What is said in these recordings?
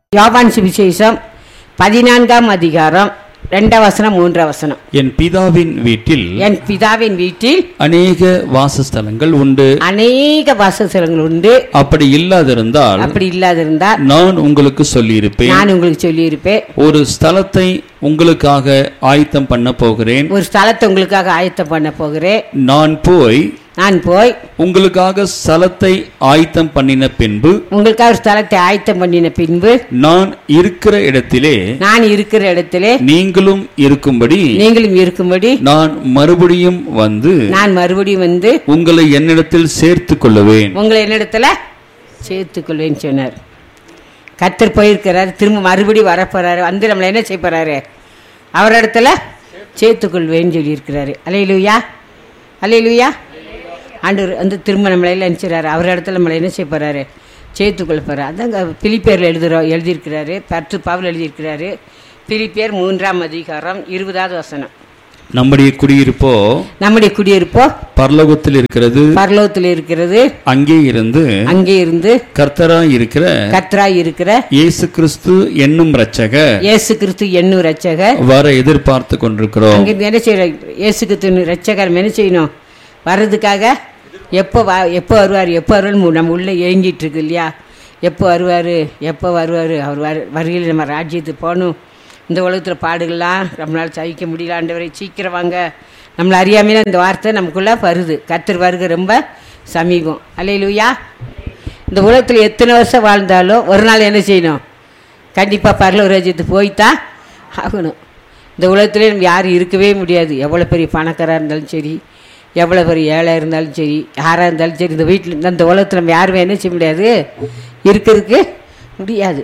யோவான் சுவிசேஷம் பதினான்காம் அதிகாரம் ரெண்டாம் வசனம் மூன்றாம் வசனம் என் பிதாவின் வீட்டில் என் பிதாவின் வீட்டில் அநேக வாசஸ்தலங்கள் உண்டு அநேக வாசஸ்தலங்கள் உண்டு அப்படி இல்லாதிருந்தால் அப்படி இல்லாதிருந்தால் நான் உங்களுக்கு சொல்லியிருப்பேன் நான் உங்களுக்கு சொல்லியிருப்பேன் ஒரு ஸ்தலத்தை உங்களுக்காக ஆயத்தம் பண்ண போகிறேன் ஒரு ஸ்தலத்தை உங்களுக்காக ஆயத்தம் பண்ண போகிறேன் நான் போய் நான் போய் உங்களுக்காக ஸ்தலத்தை ஆயத்தம் பண்ணின பின்பு உங்களுக்காக ஒரு ஸ்தலத்தை ஆயத்தம் பண்ணின பின்பு நான் இருக்கிற இடத்திலே நான் இருக்கிற இடத்திலே நீங்களும் இருக்கும்படி நீங்களும் இருக்கும்படி நான் மறுபடியும் வந்து நான் மறுபடியும் வந்து உங்களை என்னிடத்தில் சேர்த்துக் கொள்ளுவேன் உங்களை என்னிடத்துல சேர்த்துக்கொள்வேன்னு சொன்னார் கத்தர் போயிருக்கிறார் திரும்ப மறுபடியும் வரப்போறாரு வந்து நம்மளை என்ன செய்ய போறாரு அவர் இடத்துல சேர்த்துக்கொள்வேன்னு சொல்லியிருக்கிறாரு அலையிலுயா அலையிலுயா ஆண்டவர் வந்து திரும்ப நம்மளை எல்லாம் நினைச்சிடறாரு அவர் இடத்துல நம்மளை என்ன செய்ய போறாரு சேர்த்துக்கொள்ள போறாரு அதாங்க பிலிப்பேரில் எழுதுகிறோம் எழுதியிருக்கிறாரு பத்து பாவில் எழுதியிருக்கிறாரு பிலிப்பேர் மூன்றாம் அதிகாரம் இருபதாவது வசனம் நம்முடைய குடியிருப்போ நம்முடைய குடியிருப்போ பரலோகத்தில் இருக்கிறது பரலோகத்தில் இருக்கிறது அங்கே இருந்து அங்கே இருந்து கர்த்தராய் இருக்கிற கத்ராய் இருக்கிற இயேசு கிறிஸ்து என்னும் இரட்சகர் இயேசு கிறிஸ்து என்னும் ரட்சகர் வர எதிர்பார்த்து கொண்டிருக்கிறோம் அங்கிருந்து என்ன செய்யற இயேசு கிறிஸ்து ரட்சகர் என்ன செய்யணும் வர்றதுக்காக எப்போ வா எப்போ வருவார் எப்போ வருவார் நம்ம உள்ளே ஏங்கிட்டு இருக்கு இல்லையா எப்போ வருவார் எப்போ வருவார் அவர் வரு வருகையில் நம்ம ராஜ்யத்துக்கு போகணும் இந்த உலகத்தில் பாடுகள்லாம் நம்மளால் சகிக்க முடியல ஆண்டவரை சீக்கிரம் வாங்க நம்மளை அறியாமையில இந்த வார்த்தை நமக்குள்ளே வருது கத்தர் வருகை ரொம்ப சமீபம் அல்லையிலுயா இந்த உலகத்தில் எத்தனை வருஷம் வாழ்ந்தாலும் ஒரு நாள் என்ன செய்யணும் கண்டிப்பாக பரலூர் ராஜ்யத்துக்கு போய்த்தான் ஆகணும் இந்த உலகத்திலே நம்ம யாரும் இருக்கவே முடியாது எவ்வளோ பெரிய பணக்காராக இருந்தாலும் சரி எவ்வளோ பெரிய ஏழை இருந்தாலும் சரி யாராக இருந்தாலும் சரி இந்த வீட்டில் இந்த- இந்த உலகத்தில் நம்ம யாருமே என்ன செய்ய முடியாது இருக்கிறதுக்கு முடியாது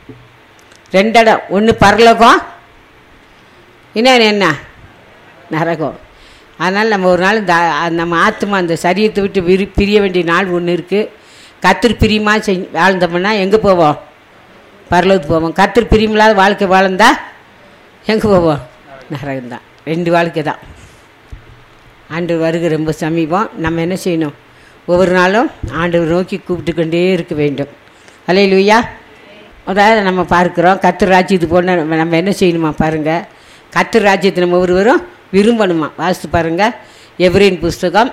ரெண்டு இடம் ஒன்று பரலோகம் இன்னொன்று என்ன நரகம் அதனால் நம்ம ஒரு நாள் இந்த நம்ம ஆத்மா அந்த சரீரத்தை விட்டு விரி பிரிய வேண்டிய நாள் ஒன்று இருக்குது கத்திரி பிரியமாக செய் வாழ்ந்தோம்னா எங்கே போவோம் பரலோகத்துக்கு போவோம் கத்திரி பிரியமில்லாத வாழ்க்கை வாழ்ந்தா எங்கே போவோம் நரகம் தான் ரெண்டு வாழ்க்கை தான் ஆண்டு வருகை ரொம்ப சமீபம் நம்ம என்ன செய்யணும் ஒவ்வொரு நாளும் ஆண்டவர் நோக்கி கூப்பிட்டு கொண்டே இருக்க வேண்டும் அலே லூயா அதாவது நம்ம பார்க்குறோம் கத்திர ராஜ்யத்துக்கு போன நம்ம நம்ம என்ன செய்யணுமா பாருங்கள் கத்திர ராஜ்யத்தை நம்ம ஒருவரும் விரும்பணுமா வாசித்து பாருங்கள் எவரின் புஸ்தகம்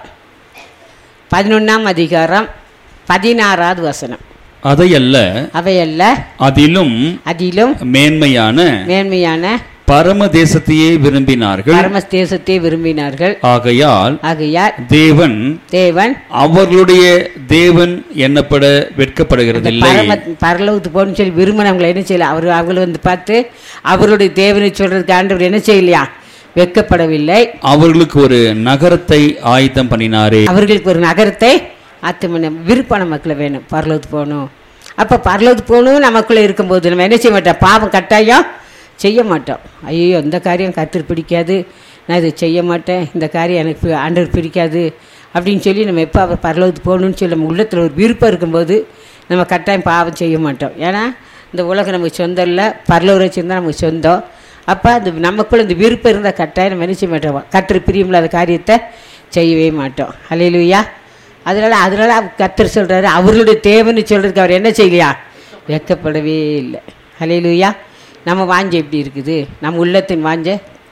பதினொன்றாம் அதிகாரம் பதினாறாவது வசனம் அதையல்ல அவையல்ல அதிலும் அதிலும் மேன்மையான மேன்மையான பரம தேசத்தையே விரும்பினார்கள் பரம தேசத்தை விரும்பினார்கள் ஆகையால் ஆகையால் தேவன் தேவன் அவர்களுடைய தேவன் எண்ணப்பட வெட்கப்படுகிறதில்லை பரம பரலோகத்துக்கு போகணும்னு சொல்லி விரும்பினவங்களை என்ன செய்யல அவர் அவங்களை வந்து பார்த்து அவருடைய தேவனை சொல்றதுக்கு ஆண்டவர் என்ன செய்யலையா வெட்கப்படவில்லை அவர்களுக்கு ஒரு நகரத்தை ஆயத்தம் பண்ணினாரே அவர்களுக்கு ஒரு நகரத்தை ஆத்தமன விருப்பம் நமக்குள்ள வேணும் பரலோகத்துக்கு போகணும் அப்போ பரலோகத்துக்கு போகணும் நமக்குள்ளே இருக்கும்போது நம்ம என்ன செய்ய மாட்டோம் பாவம் கட்டாயம் செய்ய மாட்டோம் ஐயோ இந்த காரியம் கத்திர பிடிக்காது நான் இதை செய்ய மாட்டேன் இந்த காரியம் எனக்கு பி- ஆண்டவர் பிடிக்காது அப்படின்னு சொல்லி நம்ம எப்போ அவர் பரலோகத்துக்கு போகணும்னு சொல்லி நம்ம உள்ளத்தில் ஒரு விருப்பம் இருக்கும்போது நம்ம கட்டாயம் பாவம் செய்ய மாட்டோம் ஏன்னா இந்த உலகம் நமக்கு சொந்தம் இல்லை பரலோக தான் நமக்கு சொந்தம் அப்போ அந்த நமக்குள்ள இந்த விருப்பம் இருந்தால் கட்டாயம் நம்ம என்ன செய்ய மாட்டோம் கத்திர பிரியமில்லாத காரியத்தை செய்யவே மாட்டோம் அல்லையிலுயா அதனால் அதனால் கத்தர் சொல்கிறாரு அவர்களுடைய தேவைன்னு சொல்கிறதுக்கு அவர் என்ன செய்யலையா வெட்கப்படவே இல்லை ஹலையிலுயா நம்ம வாஞ்ச எப்படி இருக்குது நம்ம உள்ளத்தின் வாஞ்ச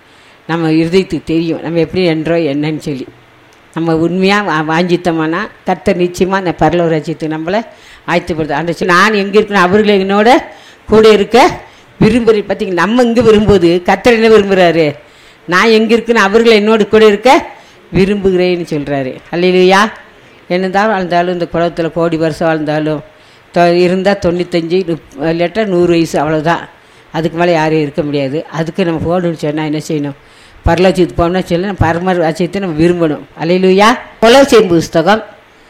நம்ம இருதயத்துக்கு தெரியும் நம்ம எப்படி என்றோ என்னன்னு சொல்லி நம்ம உண்மையாக வாஞ்சித்தோம்னா கர்த்தர் நிச்சயமாக அந்த பரலோக ராஜ்யத்துக்கு நம்மளை ஆயத்தப்படுது அந்த சொல்லி நான் எங்கே இருக்கணும் அவர்கள் என்னோட கூட இருக்க விரும்புகிற பார்த்தீங்க நம்ம இங்கே விரும்புவது கர்த்தர் என்ன விரும்புகிறாரு நான் எங்கே இருக்கணும் அவர்கள் என்னோட கூட இருக்க விரும்புகிறேன்னு சொல்கிறாரு அல்லையா என்னதான் வாழ்ந்தாலும் இந்த குளத்தில் கோடி வருஷம் வாழ்ந்தாலும் தொ இருந்தால் தொண்ணூத்தஞ்சு இல்லாட்டா நூறு வயசு அவ்வளோதான் அதுக்கு மேலே யாரும் இருக்க முடியாது அதுக்கு நம்ம போகணும்னு சொன்னால் என்ன செய்யணும் பரலட்சியத்துக்கு போகணும்னா சொல்ல பரம ராஜ்யத்தை நம்ம விரும்பணும் அலையிலுயா கொலோசியம் புஸ்தகம்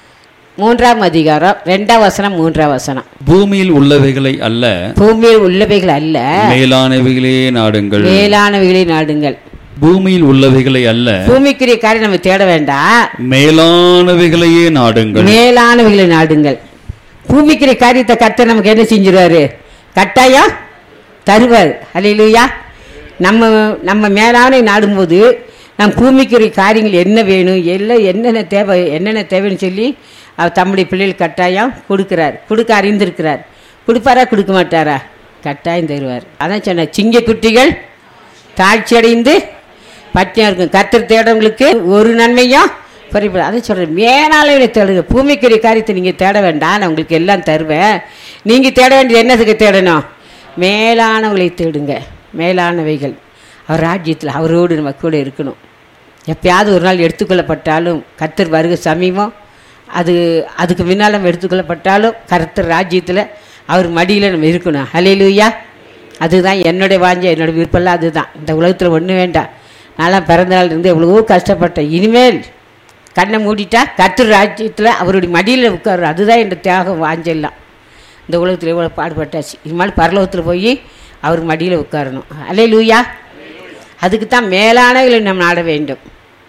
மூன்றாம் அதிகாரம் ரெண்டாம் வசனம் மூன்றாம் வசனம் பூமியில் உள்ளவைகளை அல்ல பூமியில் உள்ளவைகள் அல்ல மேலானவைகளே நாடுங்கள் மேலானவைகளை நாடுங்கள் பூமியில் உள்ளவைகளை அல்ல பூமிக்குரிய காரியம் நம்ம தேட வேண்டாம் மேலானவைகளையே நாடுங்கள் மேலானவைகளை நாடுங்கள் பூமிக்குரிய காரியத்தை கத்த நமக்கு என்ன செஞ்சிருவாரு கட்டாயம் தருவார் அல்லையிலுயா நம்ம நம்ம மேலான நாடும்போது நம் பூமிக்குரிய காரியங்கள் என்ன வேணும் எல்லாம் என்னென்ன தேவை என்னென்ன தேவைன்னு சொல்லி அவர் தம்முடைய பிள்ளைகள் கட்டாயம் கொடுக்குறார் கொடுக்க அறிந்திருக்கிறார் கொடுப்பாரா கொடுக்க மாட்டாரா கட்டாயம் தருவார் அதான் சொன்ன சிங்க குட்டிகள் தாழ்ச்சி அடைந்து பட்டினியாக இருக்கும் கத்தர் தேடவங்களுக்கு ஒரு நன்மையும் குறைபடும் அதை சொல்கிறேன் மேலாளர்களை தேடுங்க பூமிக்குரிய காரியத்தை நீங்கள் தேட வேண்டாம் நான் உங்களுக்கு எல்லாம் தருவேன் நீங்கள் தேட வேண்டியது என்னதுக்கு தேடணும் மேலானவங்களை தேடுங்க மேலானவைகள் அவர் ராஜ்யத்தில் அவரோடு நம்ம கூட இருக்கணும் எப்பயாவது ஒரு நாள் எடுத்துக்கொள்ளப்பட்டாலும் கர்த்தர் வருக சமீபம் அது அதுக்கு முன்னால் நம்ம எடுத்துக்கொள்ளப்பட்டாலும் கர்த்தர் ராஜ்யத்தில் அவர் மடியில் நம்ம இருக்கணும் ஹலேலூயா அதுதான் என்னுடைய வாஞ்ச என்னோட விருப்பம்லாம் அதுதான் இந்த உலகத்தில் ஒன்றும் வேண்டாம் நான்லாம் பிறந்த நாள் இருந்து எவ்வளவோ கஷ்டப்பட்டேன் இனிமேல் கண்ணை மூடிட்டா கர்த்தர் ராஜ்யத்தில் அவருடைய மடியில் உட்காரு அதுதான் என் தியாகம் வாஞ்செல்லாம் இந்த உலகத்தில் எவ்வளோ பாடுபட்டாச்சு இனிமேல் பரலோகத்தில் போய் அவர் மடியில் உட்காரணும் அலே லூயா அதுக்கு தான் மேலானகளை நாம் நாட வேண்டும்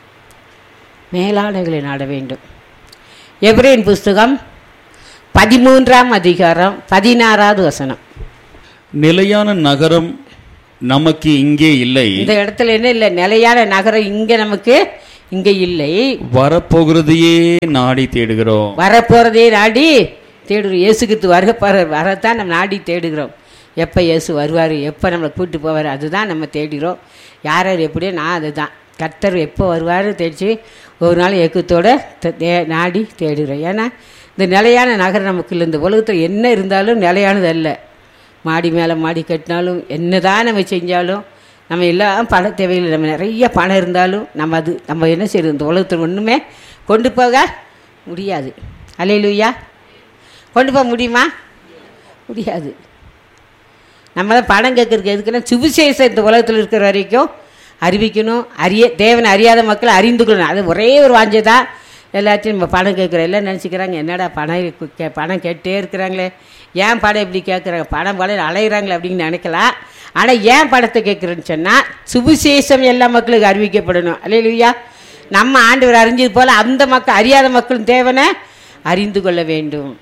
மேலானகளை நாட வேண்டும் எப்ரேன் புஸ்தகம் பதிமூன்றாம் அதிகாரம் பதினாறாவது வசனம் நிலையான நகரம் நமக்கு இங்கே இல்லை இந்த இடத்துல என்ன இல்லை நிலையான நகரம் இங்கே நமக்கு இங்கே இல்லை வரப்போகிறதையே நாடி தேடுகிறோம் வரப்போகிறதே நாடி தேடுகிறோம் இயேசுக்கு வருக போகிற வரத்தான் நம்ம நாடி தேடுகிறோம் எப்போ இயேசு வருவார் எப்போ நம்மளை கூப்பிட்டு போவார் அதுதான் நம்ம தேடுகிறோம் யார் யார் எப்படியோ நான் அதுதான் கர்த்தர் எப்போ வருவார் தேடிச்சு ஒரு நாள் ஏக்கத்தோடு நாடி தேடுகிறோம் ஏன்னா இந்த நிலையான நகரம் நமக்கு இல்லை இந்த உலகத்தில் என்ன இருந்தாலும் நிலையானது அல்ல மாடி மேலே மாடி கட்டினாலும் என்ன தான் நம்ம செஞ்சாலும் நம்ம எல்லாம் பண தேவையில் நம்ம நிறைய பணம் இருந்தாலும் நம்ம அது நம்ம என்ன செய்யறது இந்த உலகத்தில் ஒன்றுமே கொண்டு போக முடியாது அலையிலுயா கொண்டு போக முடியுமா முடியாது நம்ம தான் பணம் கேட்கறதுக்கு எதுக்குன்னா சுவிசேஷம் இந்த உலகத்தில் இருக்கிற வரைக்கும் அறிவிக்கணும் அறிய தேவனை அறியாத மக்களை அறிந்து கொள்ளணும் அது ஒரே ஒரு வாஞ்சை தான் எல்லாத்தையும் நம்ம பணம் கேட்குறோம் எல்லாம் நினச்சிக்கிறாங்க என்னடா பணம் கு- கே பணம் கேட்டே இருக்கிறாங்களே ஏன் பணம் இப்படி கேட்குறாங்க பணம் பணம் அலையிறாங்களே அப்படின்னு நினைக்கலாம் ஆனால் ஏன் பணத்தை கேட்குறேன்னு சொன்னால் சுவிசேஷம் எல்லா மக்களுக்கு அறிவிக்கப்படணும் அல்லையா நம்ம ஆண்டவர் அறிஞ்சது போல் அந்த மக்கள் அறியாத மக்களும் தேவனை அறிந்து கொள்ள வேண்டும்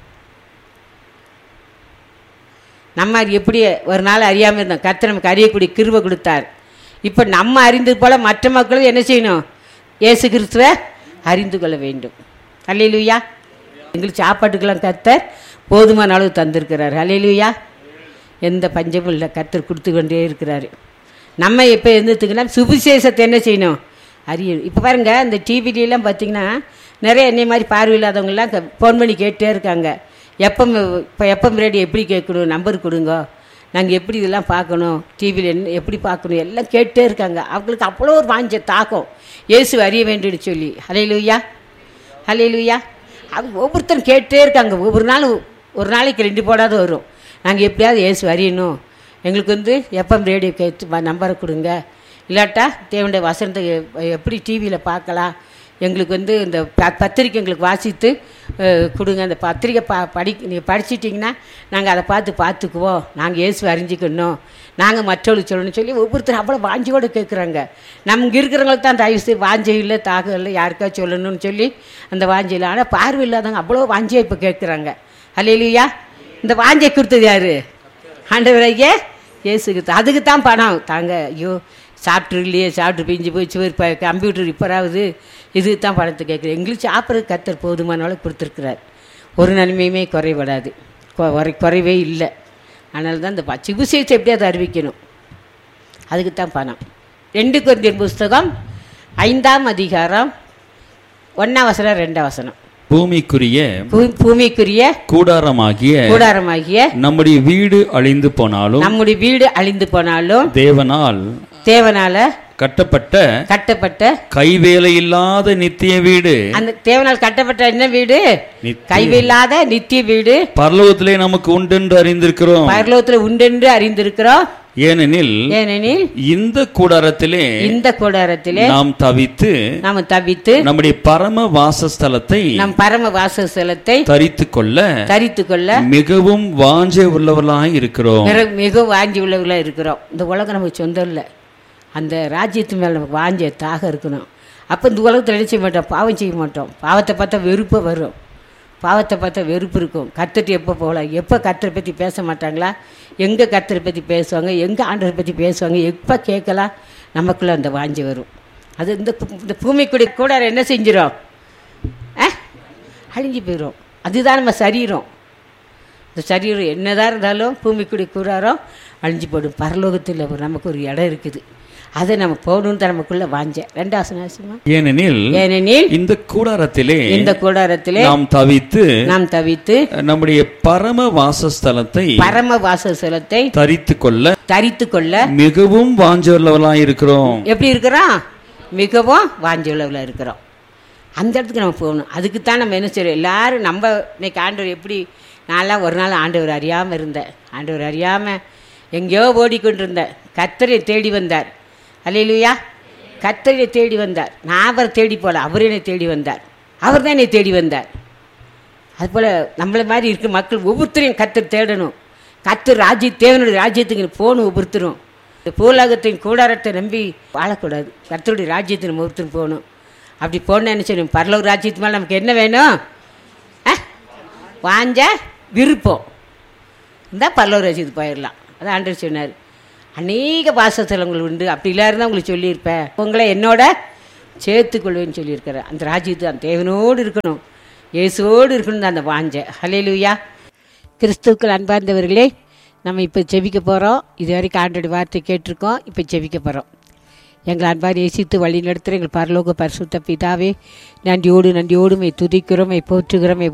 நம்ம அது எப்படி ஒரு நாள் அறியாமல் இருந்தோம் கர்த்தர் நமக்கு அறியக்கூடிய கிருபை கொடுத்தார் இப்போ நம்ம அறிந்தது போல் மற்ற மக்களும் என்ன செய்யணும் இயேசு கிறிஸ்துவை அறிந்து கொள்ள வேண்டும் அல்லையிலுயா எங்களுக்கு சாப்பாட்டுக்கெல்லாம் கர்த்தர் போதுமான அளவு தந்திருக்கிறார் அல்லையிலுயா எந்த பஞ்சமும் இல்லை கர்த்தர் கொடுத்து கொண்டே இருக்கிறாரு நம்ம இப்போ இருந்ததுக்குன்னா சுவிசேஷத்தை என்ன செய்யணும் அறியணும் இப்போ பாருங்க இந்த டிவிலெலாம் பார்த்தீங்கன்னா நிறைய என்னை மாதிரி பார்வையில்லாதவங்கலாம் ஃபோன் பண்ணி கேட்டே இருக்காங்க எப்போ இப்போ எப்பம் ரேடியோ எப்படி கேட்கணும் நம்பர் கொடுங்க நாங்கள் எப்படி இதெல்லாம் பார்க்கணும் டிவியில் என்ன எப்படி பார்க்கணும் எல்லாம் கேட்டே இருக்காங்க அவங்களுக்கு அவ்வளோ ஒரு வாஞ்ச தாக்கம் இயேசு அறிய வேண்டும்னு சொல்லி ஹலையிலுயா ஹலையிலுயா அது ஒவ்வொருத்தரும் கேட்டே இருக்காங்க ஒவ்வொரு நாள் ஒரு நாளைக்கு ரெண்டு போடாத வரும் நாங்கள் எப்படியாவது இயேசு அறியணும் எங்களுக்கு வந்து எஃப்எம் ரேடியோ கேட்டு நம்பரை கொடுங்க இல்லாட்டா தேவனுடைய வசனத்தை எ- எப்படி டிவியில் பார்க்கலாம் எங்களுக்கு வந்து இந்த ப- பத்திரிக்கை எங்களுக்கு வாசித்து அஹ், கொடுங்க அந்த பத்திரிக்கை ப படி நீங்கள் படிச்சிட்டிங்கன்னா நாங்கள் அதை பார்த்து பார்த்துக்குவோம் நாங்கள் இயேசு அறிஞ்சிக்கணும் நாங்கள் மற்றவங்களுக்கு சொல்லணும்னு சொல்லி ஒவ்வொருத்தரும் அவ்வளோ வாஞ்சியோடு கேட்குறாங்க நமக்கு இருக்கிறவங்களுக்கு தான் தயவு செய்து வாஞ்சை இல்லை தாகம் இல்லை யாருக்கா சொல்லணும்னு சொல்லி அந்த வாஞ்சை இல்லை ஆனால் பார்வை இல்லாதவங்க அவ்வளோ வாஞ்சியை இப்போ கேட்குறாங்க அல்லையா இந்த வாஞ்சை கொடுத்தது யாரு ஆண்டவரையே இயேசுக்கு அதுக்கு தான் பணம் தாங்க ஐயோ சாப்பிட்டு இல்லையே சாப்பிட்டு பிஞ்சு போய் சுவர் இப்போ கம்ப்யூட்டர் இப்போராவது இதுக்கு தான் பணத்தை கேட்குறேன் எங்களுக்கு சாப்பிட்றது கத்தர் போதுமான அளவு கொடுத்துருக்குறார் ஒரு நன்மையுமே குறைபடாது கொ- குறை- குறைவே இல்லை அதனால தான் இந்த ப- சிகிச்சை எப்படியாவது அறிவிக்கணும் அதுக்கு தான் பணம் ரெண்டு கொரிந்தியர் புஸ்தகம் ஐந்தாம் அதிகாரம் ஒன்றாம் வசனம் ரெண்டாம் வசனம் பூமிக்குரிய பூ- பூமிக்குரிய கூடாரமாகிய கூடாரமாகிய நம்முடைய வீடு அழிந்து போனாலும் நம்முடைய வீடு அழிந்து போனாலும் தேவனால் தேவனால கட்டப்பட்ட கட்டப்பட்ட கைவேலை இல்லாத நித்திய வீடு அந்த தேவனால் கட்டப்பட்ட என்ன வீடு நித்திய- கைவில்லாத நித்திய வீடு பரலோகத்திலே நமக்கு உண்டென்று அறிந்திருக்கிறோம் பரலோகத்தில் உண்டென்று அறிந்திருக்கிறோம் ஏனெனில் ஏனெனில் இந்த கூடாரத்திலே இந்த கூடாரத்திலே நாம் தவித்து நாம் தவித்து நம்முடைய பரம வாசஸ்தலத்தை நம் பரம வாசஸ்தலத்தை தரித்து கொள்ள தரித்து கொள்ள மிகவும் வாஞ்சை உள்ளவர்களாய் இருக்கிறோம் மிக மிக வாஞ்சி உள்ளவர்களாக இருக்கிறோம் இந்த உலகம் நமக்கு சொந்தம் இல்லை அந்த ராஜ்யத்து மேலே நமக்கு வாஞ்ச தாக இருக்கணும் அப்போ இந்த உலகத்தில் என்ன செய்ய மாட்டோம் பாவம் செய்ய மாட்டோம் பாவத்தை பார்த்தா வெறுப்பு வரும் பாவத்தை பார்த்தா வெறுப்பு இருக்கும் கத்துட்டு எப்போ போகலாம் எப்போ கத்தரை பற்றி பேச மாட்டாங்களா எங்கே கத்தரை பற்றி பேசுவாங்க எங்கே ஆண்டரை பற்றி பேசுவாங்க எப்போ கேட்கலாம் நமக்குள்ளே அந்த வாஞ்சி வரும் அது இந்த பூ- இந்த பூமிக்குடி கூட என்ன செஞ்சிடும் ஆ அழிஞ்சு போயிடும் அதுதான் நம்ம சரீரம் இந்த சரீரம் என்னதான் இருந்தாலும் பூமிக்குடி கூறாரோ அழிஞ்சு போடும் பரலோகத்தில் ஒரு நமக்கு ஒரு இடம் இருக்குது அதை நம்ம போகணுன்னு தான் நமக்குள்ள வாஞ்சேன் ரெண்டாவது நாசமா ஏனெனில் ஏனெனில் இந்த கூடாரத்திலே இந்த கூடாரத்திலே நாம் தவித்து நாம் தவித்து நம்முடைய பரம வாசஸ்தலத்தை பரம வாசஸ்தலத்தை தரித்து கொள்ள தரித்து கொள்ள மிகவும் வாஞ்சவர்களாய் இருக்கிறோம் எப்படி இருக்கிறோம் மிகவும் வாஞ்சுள்ளவில் இருக்கிறோம் அந்த இடத்துக்கு நம்ம போகணும் அதுக்கு தான் நம்ம என்ன செய்யறோம் எல்லாரும் நம்ம இன்னைக்கு ஆண்டவர் எப்படி நான்லாம் ஒரு நாள் ஆண்டவர் அறியாமல் இருந்தேன் ஆண்டவர் அறியாமல் எங்கேயோ ஓடிக்கொண்டிருந்தேன் கத்தரை தேடி வந்தார் அல்லையிலுயா கத்தரை தேடி வந்தார் நான் அவரை தேடி போல அவர் என்னை தேடி வந்தார் அவர் தான் என்னை தேடி வந்தார் அதுபோல் நம்மளை மாதிரி இருக்க மக்கள் ஒவ்வொருத்தரையும் கத்தர் தேடணும் கத்தர் ராஜ்ய தேவனுடைய ராஜ்யத்துக்கு போகணும் ஒவ்வொருத்தரும் இந்த பூலகத்தின் கூடாரத்தை நம்பி வாழக்கூடாது கத்தருடைய ராஜ்யத்தை நம்ம ஒருத்தரும் போகணும் அப்படி போன என்ன செய்யணும் பரலோக ராஜ்யத்து மேலே நமக்கு என்ன வேணும் ஆ? வாஞ்ச விருப்பம் இருந்தால் பரலோக ராஜ்யத்துக்கு போயிடலாம் அதான் ஆண்டவர் சொன்னார் அநேக வாசஸ்தலங்கள் உண்டு அப்படி இல்லாயிருந்தால் உங்களுக்கு சொல்லியிருப்பேன் உங்களை என்னோட சேர்த்துக்கொள்வேன்னு சொல்லியிருக்கிறேன் அந்த ராஜ்யத்து அந்த தேவனோடு இருக்கணும் இயேசுவோடு இருக்கணும் தான் அந்த வாஞ்ச ஹலேலுயா கிறிஸ்துக்கள் அன்பார்ந்தவர்களே நம்ம இப்போ செபிக்க போகிறோம் இது வரைக்கும் ஆண்டோட வார்த்தை கேட்டிருக்கோம் இப்போ செபிக்க போகிறோம் எங்கள் அன்பார் நேசித்து வழி நடத்துகிற எங்கள் பரலோக பரிசுத்த பிதாவே நன்றியோடு நன்றியோடு மை துதிக்கிறோம் மை போற்றுகிறோம் மை